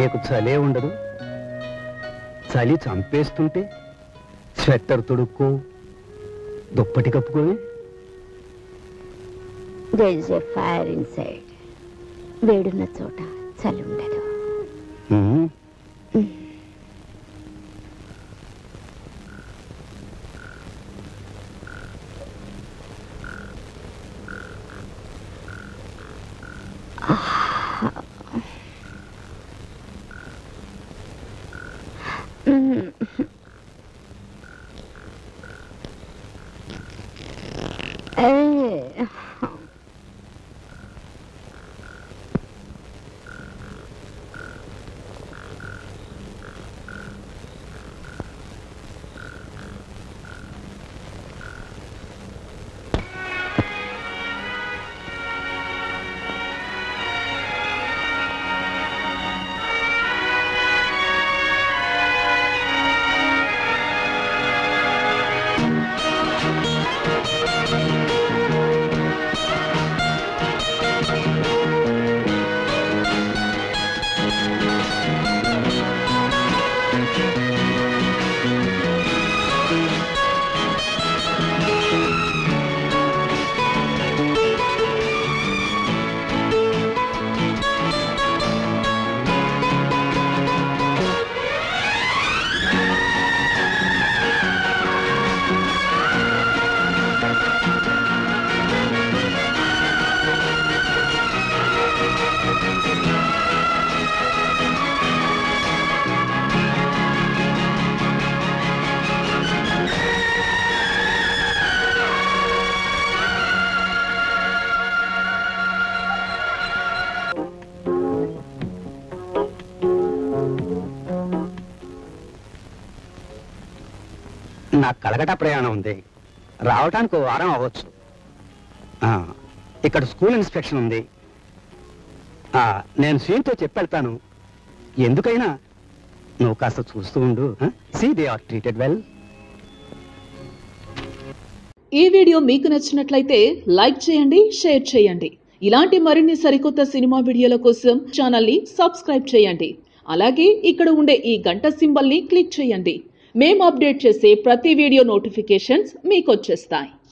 నీకు చలే ఉండదు చలి చంపేస్తుంటే స్వెట్టర్ తొడుక్కో దుప్పటి కప్పుకోవే there is a fire inside వేడున్న చోట చలి ఉండదు ఉమ్. ఏ, నాకు కలకటా ప్రయాణం ఉంది రావటానికి ఓ వారం అవ్వచ్చు ఆ, ఇక్కడ స్కూల్ ఇన్స్పెక్షన్ ఉంది ఆ, నేను సీన్తో చెప్పెళ్తాను ఎందుకైనా నువ్వు కాస్త చూస్తూ ఉండు see they are treated well ఈ వీడియో మీకు నచ్చినట్లయితే లైక్ చేయండి షేర్ చేయండి ఇలాంటి మరిన్ని సరికొత్త సినిమా వీడియోల కోసం ఛానల్ని సబ్స్క్రైబ్ చేయండి అలాగే ఇక్కడ ఉండే ఈ గంట సింబల్ని క్లిక్ చేయండి మేము అప్డేట్ చేసే ప్రతి వీడియో నోటిఫికేషన్స్ మీకు వచ్చేస్తాయి